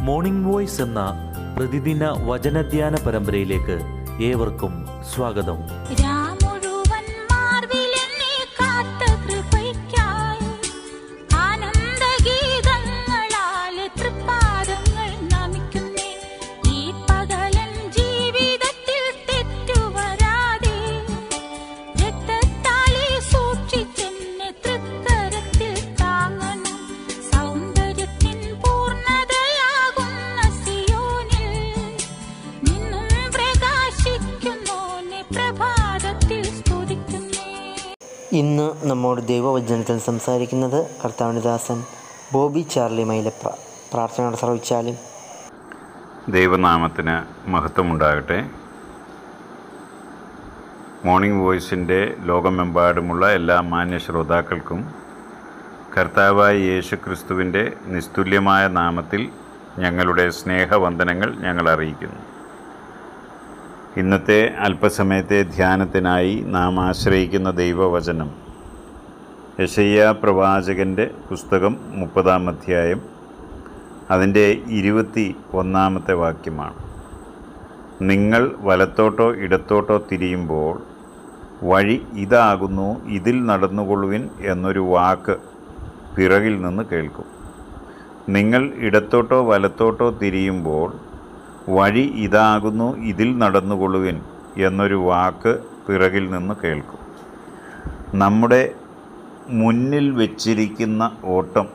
morning voice എന്ന പ്രതിദിന വചനധ്യാന പരമ്പരയിലേക്ക് ഏവർക്കും സ്വാഗതം രാമുഴുവൻ മാർവിലെന്നെ കാത്ത കൃപയ്ക്കായി ആനന്ദഗീതങ്ങളാലെ തൃപ്പാദങ്ങൾ നമിക്കുന്നേ ഈ പകലൻ ജീവിതത്തിൽ തെറ്റുവരാതെ രക്തത്താലെ സൂക്ഷിച്ചെന്നെ തൃക്കരത്തിൽ താങ്ങണം സൗന്ദര്യത്തിൻ പൂർണ്ണതയാകുന്ന സിയോനിൽ നിന്നും പ്രകാശിക്കുന്നോനെ പ്രഭാതത്തിൽ സ്തുതിക്കുന്നേ ഇന്ന് നമ്മോട് ദൈവവചനത്തിൽ സംസാരിക്കുന്നത് കർത്താവിൻ്റെ ദാസൻ ബോബി ചാർലി മൈലപ്ര പ്രാർത്ഥനയോടെ ശ്രവിച്ചാലും ദൈവനാമത്തിന് മഹത്വമുണ്ടാകട്ടെ മോർണിംഗ് വോയിസിൻ്റെ ലോകമെമ്പാടുമുള്ള എല്ലാ മാന്യ ശ്രോതാക്കൾക്കും കർത്താവായ യേശു ക്രിസ്തുവിൻ്റെ നിസ്തുല്യമായ നാമത്തിൽ ഞങ്ങളുടെ സ്നേഹവന്ദനങ്ങൾ ഞങ്ങൾ അറിയിക്കുന്നു ഇന്നത്തെ അല്പസമയത്തെ ധ്യാനത്തിനായി നാം ആശ്രയിക്കുന്ന ദൈവവചനം യശയ്യ പ്രവാചകൻ്റെ പുസ്തകം മുപ്പതാം അധ്യായം അതിൻ്റെ ഇരുപത്തി ഒന്നാമത്തെ വാക്യമാണ് നിങ്ങൾ വലത്തോട്ടോ ഇടത്തോട്ടോ തിരിയുമ്പോൾ വഴി ഇതാകുന്നു ഇതിൽ നടന്നുകൊള്ളുവിൻ എന്നൊരു വാക്ക് പിറകിൽ നിന്ന് കേൾക്കും നിങ്ങൾ ഇടത്തോട്ടോ വലത്തോട്ടോ തിരിയുമ്പോൾ വഴി ഇതാകുന്നു ഇതിൽ നടന്നുകൊള്ളുവിൻ എന്നൊരു വാക്ക് പിറകിൽ നിന്ന് കേൾക്കും നമ്മുടെ മുന്നിൽ വച്ചിരിക്കുന്ന ഓട്ടം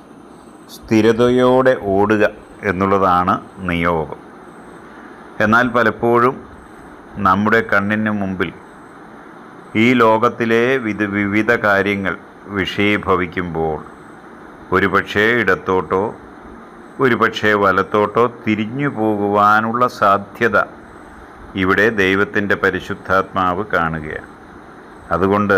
സ്ഥിരതയോടെ ഓടുക എന്നുള്ളതാണ് നിയോഗം എന്നാൽ പലപ്പോഴും നമ്മുടെ കണ്ണിന് മുമ്പിൽ ഈ ലോകത്തിലെ വിധ വിവിധ കാര്യങ്ങൾ വിഷയീഭവിക്കുമ്പോൾ ഒരുപക്ഷേ ഇടത്തോട്ടോ ഒരുപക്ഷേ വലത്തോട്ടോ തിരിഞ്ഞു പോകുവാനുള്ള സാധ്യത ഇവിടെ ദൈവത്തിൻ്റെ പരിശുദ്ധാത്മാവ് കാണുകയാണ് അതുകൊണ്ട്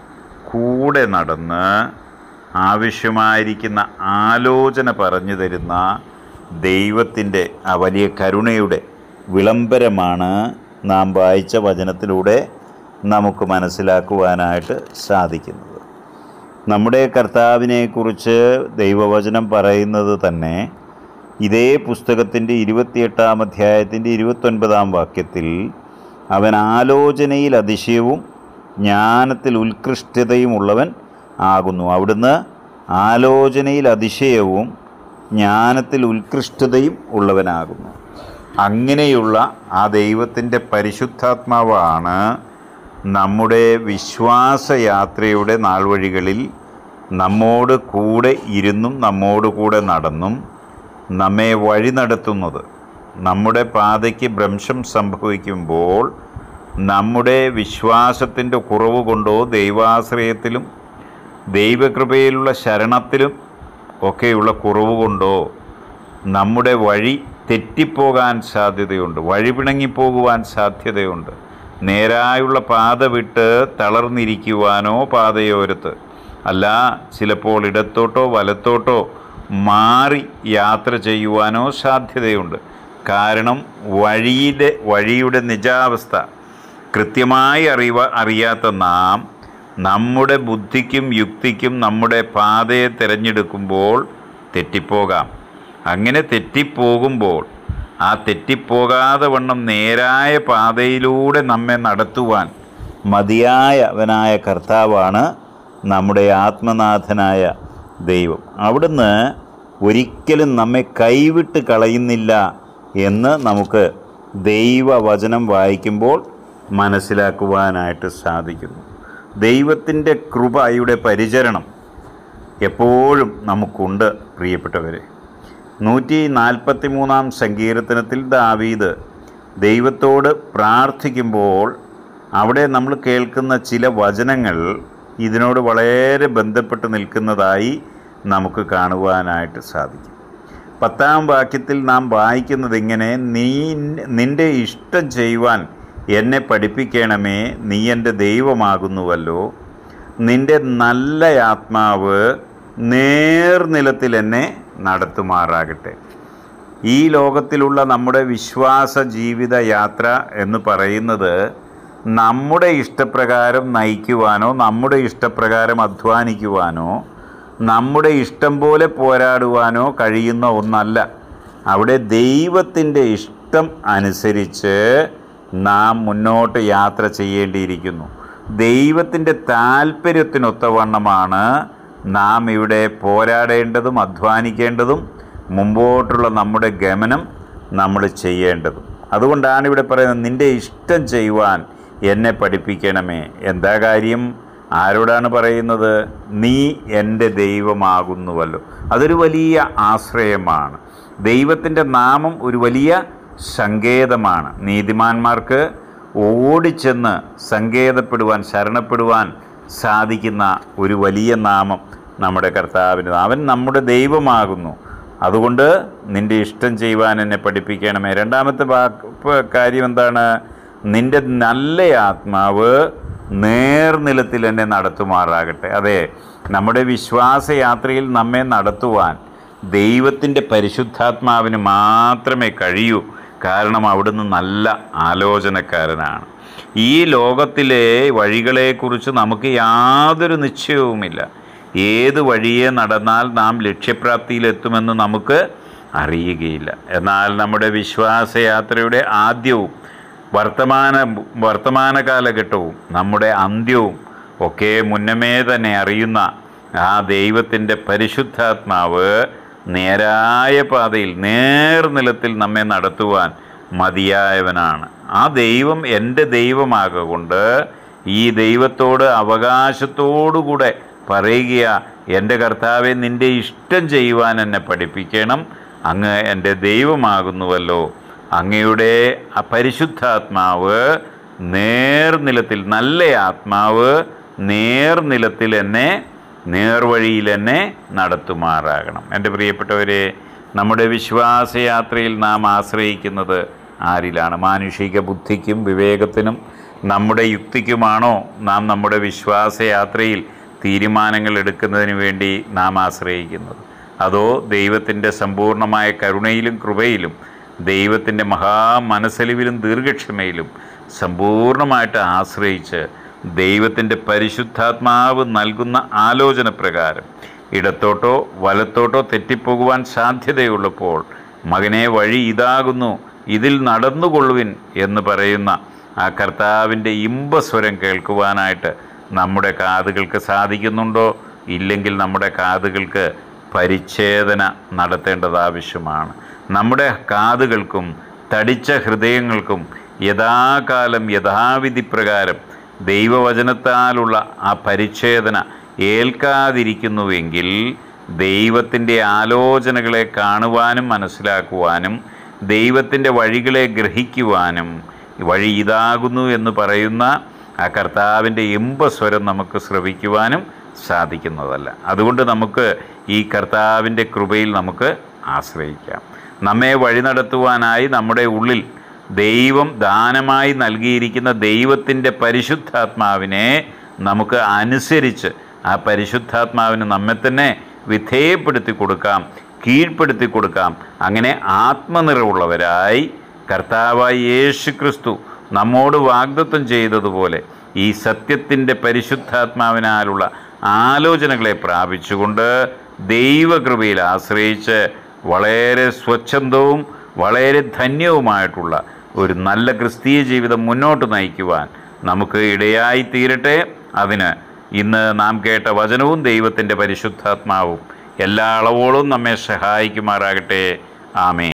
കൂടെ നടന്ന് ആവശ്യമായിരിക്കുന്ന ആലോചന പറഞ്ഞു തരുന്ന ദൈവത്തിൻ്റെ ആ വലിയ കരുണയുടെ വിളംബരമാണ് നാം വായിച്ച വചനത്തിലൂടെ നമുക്ക് മനസ്സിലാക്കുവാനായിട്ട് സാധിക്കുന്നത് നമ്മുടെ കർത്താവിനെക്കുറിച്ച് ദൈവവചനം പറയുന്നത് തന്നെ ഇതേ പുസ്തകത്തിൻ്റെ ഇരുപത്തിയെട്ടാം അധ്യായത്തിൻ്റെ ഇരുപത്തൊൻപതാം വാക്യത്തിൽ അവൻ ആലോചനയിൽ അതിശയവും ജ്ഞാനത്തിൽ ഉത്കൃഷ്ടതയും ഉള്ളവൻ ആകുന്നു അവിടുന്ന് ആലോചനയിൽ അതിശയവും ജ്ഞാനത്തിൽ ഉത്കൃഷ്ടതയും ഉള്ളവനാകുന്നു അങ്ങനെയുള്ള ആ ദൈവത്തിൻ്റെ പരിശുദ്ധാത്മാവാണ് നമ്മുടെ വിശ്വാസയാത്രയുടെ നാൾവഴികളിൽ നമ്മോട് കൂടെ ഇരുന്നും നമ്മോട് കൂടെ നടന്നും നമ്മെ വഴി നടത്തുന്നത് നമ്മുടെ പാതയ്ക്ക് ഭ്രംശം സംഭവിക്കുമ്പോൾ നമ്മുടെ വിശ്വാസത്തിൻ്റെ കുറവ് കൊണ്ടോ ദൈവാശ്രയത്തിലും ദൈവകൃപയിലുള്ള ശരണത്തിലും ഒക്കെയുള്ള കുറവ് കൊണ്ടോ നമ്മുടെ വഴി തെറ്റിപ്പോകാൻ സാധ്യതയുണ്ട് വഴി പിണങ്ങിപ്പോകുവാൻ സാധ്യതയുണ്ട് നേരായുള്ള പാത വിട്ട് തളർന്നിരിക്കുവാനോ പാതയോരത്ത് അല്ല ചിലപ്പോൾ ഇടത്തോട്ടോ വലത്തോട്ടോ മാറി യാത്ര ചെയ്യുവാനോ സാധ്യതയുണ്ട് കാരണം വഴിയുടെ വഴിയുടെ നിജാവസ്ഥ കൃത്യമായി അറിവ അറിയാത്ത നാം നമ്മുടെ ബുദ്ധിക്കും യുക്തിക്കും നമ്മുടെ പാതയെ തിരഞ്ഞെടുക്കുമ്പോൾ തെറ്റിപ്പോകാം അങ്ങനെ തെറ്റിപ്പോകുമ്പോൾ ആ തെറ്റിപ്പോകാതെ വണ്ണം നേരായ പാതയിലൂടെ നമ്മെ നടത്തുവാൻ മതിയായവനായ കർത്താവാണ് നമ്മുടെ ആത്മനാഥനായ ദൈവം അവിടുന്ന് ഒരിക്കലും നമ്മെ കൈവിട്ട് കളയുന്നില്ല എന്ന് നമുക്ക് ദൈവവചനം വായിക്കുമ്പോൾ മനസ്സിലാക്കുവാനായിട്ട് സാധിക്കുന്നു ദൈവത്തിൻ്റെ കൃപയുടെ പരിചരണം എപ്പോഴും നമുക്കുണ്ട് പ്രിയപ്പെട്ടവരെ നൂറ്റി നാൽപ്പത്തി മൂന്നാം സങ്കീർത്തനത്തിൽ ദാവീദ് ദൈവത്തോട് പ്രാർത്ഥിക്കുമ്പോൾ അവിടെ നമ്മൾ കേൾക്കുന്ന ചില വചനങ്ങൾ ഇതിനോട് വളരെ ബന്ധപ്പെട്ട് നിൽക്കുന്നതായി നമുക്ക് കാണുവാനായിട്ട് സാധിക്കും പത്താം വാക്യത്തിൽ നാം വായിക്കുന്നത് ഇങ്ങനെ നീ നിൻ്റെ ഇഷ്ടം ചെയ്യുവാൻ എന്നെ പഠിപ്പിക്കണമേ നീ എൻ്റെ ദൈവമാകുന്നുവല്ലോ നിൻ്റെ നല്ല ആത്മാവ് നേർനിലത്തിൽ എന്നെ നടത്തുമാറാകട്ടെ ഈ ലോകത്തിലുള്ള നമ്മുടെ വിശ്വാസ ജീവിത യാത്ര എന്ന് പറയുന്നത് നമ്മുടെ ഇഷ്ടപ്രകാരം നയിക്കുവാനോ നമ്മുടെ ഇഷ്ടപ്രകാരം അധ്വാനിക്കുവാനോ നമ്മുടെ ഇഷ്ടം പോലെ പോരാടുവാനോ കഴിയുന്ന ഒന്നല്ല അവിടെ ദൈവത്തിൻ്റെ ഇഷ്ടം അനുസരിച്ച് നാം മുന്നോട്ട് യാത്ര ചെയ്യേണ്ടിയിരിക്കുന്നു ദൈവത്തിൻ്റെ താല്പര്യത്തിനൊത്തവണ്ണമാണ് നാം ഇവിടെ പോരാടേണ്ടതും അധ്വാനിക്കേണ്ടതും മുമ്പോട്ടുള്ള നമ്മുടെ ഗമനം നമ്മൾ ചെയ്യേണ്ടതും അതുകൊണ്ടാണ് ഇവിടെ പറയുന്നത് നിൻ്റെ ഇഷ്ടം ചെയ്യുവാൻ എന്നെ പഠിപ്പിക്കണമേ എന്താ കാര്യം ആരോടാണ് പറയുന്നത് നീ എൻ്റെ ദൈവമാകുന്നുവല്ലോ അതൊരു വലിയ ആശ്രയമാണ് ദൈവത്തിൻ്റെ നാമം ഒരു വലിയ സങ്കേതമാണ് നീതിമാന്മാർക്ക് ഓടിച്ചെന്ന് സങ്കേതപ്പെടുവാൻ ശരണപ്പെടുവാൻ സാധിക്കുന്ന ഒരു വലിയ നാമം നമ്മുടെ കർത്താവിന് അവൻ നമ്മുടെ ദൈവമാകുന്നു അതുകൊണ്ട് നിൻ്റെ ഇഷ്ടം ചെയ്യുവാൻ എന്നെ പഠിപ്പിക്കണമേ രണ്ടാമത്തെ വാക്ക് പ- കാര്യം എന്താണ് നിൻ്റെ നല്ല ആത്മാവ് നേർനിലത്തിൽ എന്നെ നടത്തുമാറാകട്ടെ അതെ നമ്മുടെ വിശ്വാസയാത്രയിൽ നമ്മെ നടത്തുവാൻ ദൈവത്തിൻ്റെ പരിശുദ്ധാത്മാവിന് മാത്രമേ കഴിയൂ കാരണം അവിടുന്ന് നല്ല ആലോചനക്കാരനാണ് ഈ ലോകത്തിലെ വഴികളെക്കുറിച്ച് നമുക്ക് യാതൊരു നിശ്ചയവുമില്ല ഏത് വഴിയെ നടന്നാൽ നാം ലക്ഷ്യപ്രാപ്തിയിലെത്തുമെന്ന് നമുക്ക് അറിയുകയില്ല എന്നാൽ നമ്മുടെ വിശ്വാസയാത്രയുടെ ആദ്യവും വർത്തമാന വർത്തമാന കാലഘട്ടവും നമ്മുടെ അന്ത്യവും ഒക്കെ മുന്നമേ തന്നെ അറിയുന്ന ആ ദൈവത്തിൻ്റെ പരിശുദ്ധാത്മാവ് നേരായ പാതയിൽ നേർനിലത്തിൽ നമ്മെ നടത്തുവാൻ മതിയായവനാണ് ആ ദൈവം എൻ്റെ ദൈവമാകൊണ്ട് ഈ ദൈവത്തോട് അവകാശത്തോടുകൂടെ പറയുക എൻ്റെ കർത്താവെ നിൻ്റെ ഇഷ്ടം ചെയ്യുവാൻ എന്നെ പഠിപ്പിക്കണം അങ്ങ് എൻ്റെ ദൈവമാകുന്നുവല്ലോ അങ്ങയുടെ ആ പരിശുദ്ധാത്മാവ് നേർനിലത്തിൽ നല്ല ആത്മാവ് നേർനിലത്തിൽ എന്നെ നേർവഴിയിൽ എന്നെ നടത്തുമാറാകണം എൻ്റെ പ്രിയപ്പെട്ടവരെ നമ്മുടെ വിശ്വാസയാത്രയിൽ നാം ആശ്രയിക്കുന്നത് ആരിലാണ് മാനുഷിക ബുദ്ധിക്കും വിവേകത്തിനും നമ്മുടെ യുക്തിക്കുമാണോ നാം നമ്മുടെ വിശ്വാസയാത്രയിൽ തീരുമാനങ്ങൾ എടുക്കുന്നതിന് വേണ്ടി നാം ആശ്രയിക്കുന്നത് അതോ ദൈവത്തിൻ്റെ സമ്പൂർണ്ണമായ കരുണയിലും കൃപയിലും ദൈവത്തിൻ്റെ മഹാമനസ്സലിവിലും ദീർഘക്ഷമയിലും സമ്പൂർണ്ണമായിട്ട് ആശ്രയിച്ച് ദൈവത്തിൻ്റെ പരിശുദ്ധാത്മാവ് നൽകുന്ന ആലോചന പ്രകാരം ഇടത്തോട്ടോ വലത്തോട്ടോ തെറ്റിപ്പോകുവാൻ സാധ്യതയുള്ളപ്പോൾ മകനെ വഴി ഇതാകുന്നു ഇതിൽ നടന്നുകൊള്ളുവിൻ എന്ന് പറയുന്ന ആ കർത്താവിൻ്റെ ഇമ്പസ്വരം കേൾക്കുവാനായിട്ട് നമ്മുടെ കാതുകൾക്ക് സാധിക്കുന്നുണ്ടോ ഇല്ലെങ്കിൽ നമ്മുടെ കാതുകൾക്ക് പരിച്ഛേദന നടത്തേണ്ടത് ആവശ്യമാണ് നമ്മുടെ കാതുകൾക്കും തടിച്ച ഹൃദയങ്ങൾക്കും യഥാകാലം യഥാവിധി പ്രകാരം ദൈവവചനത്താലുള്ള ആ പരിച്ഛേദന ഏൽക്കാതിരിക്കുന്നുവെങ്കിൽ ദൈവത്തിൻ്റെ ആലോചനകളെ കാണുവാനും മനസ്സിലാക്കുവാനും ദൈവത്തിൻ്റെ വഴികളെ ഗ്രഹിക്കുവാനും വഴി ഇതാകുന്നു എന്ന് പറയുന്ന ആ കർത്താവിൻ്റെ ഇമ്പസ്വരം നമുക്ക് ശ്രവിക്കുവാനും സാധിക്കുന്നതല്ല അതുകൊണ്ട് നമുക്ക് ഈ കർത്താവിൻ്റെ കൃപയിൽ നമുക്ക് ആശ്രയിക്കാം നമ്മെ വഴി നടത്തുവാനായി നമ്മുടെ ഉള്ളിൽ ദൈവം ദാനമായി നൽകിയിരിക്കുന്ന ദൈവത്തിൻ്റെ പരിശുദ്ധാത്മാവിനെ നമുക്ക് അനുസരിച്ച് ആ പരിശുദ്ധാത്മാവിന് നമ്മെ തന്നെ വിധേയപ്പെടുത്തി കൊടുക്കാം കീഴ്പ്പെടുത്തി കൊടുക്കാം അങ്ങനെ ആത്മനിറവുള്ളവരായി കർത്താവായ യേശു ക്രിസ്തു നമ്മോട് വാഗ്ദത്വം ചെയ്തതുപോലെ ഈ സത്യത്തിൻ്റെ പരിശുദ്ധാത്മാവിനാലുള്ള ആലോചനകളെ പ്രാപിച്ചുകൊണ്ട് ദൈവകൃപയിൽ ആശ്രയിച്ച് വളരെ സ്വച്ഛന്തവും വളരെ ധന്യവുമായിട്ടുള്ള ഒരു നല്ല ക്രിസ്തീയ ജീവിതം മുന്നോട്ട് നയിക്കുവാൻ നമുക്ക് ഇടയായി തീരട്ടെ അതിന് ഇന്ന് നാം കേട്ട വചനവും ദൈവത്തിൻ്റെ പരിശുദ്ധാത്മാവും എല്ലാ അളവോളും നമ്മെ സഹായിക്കുമാറാകട്ടെ ആമേ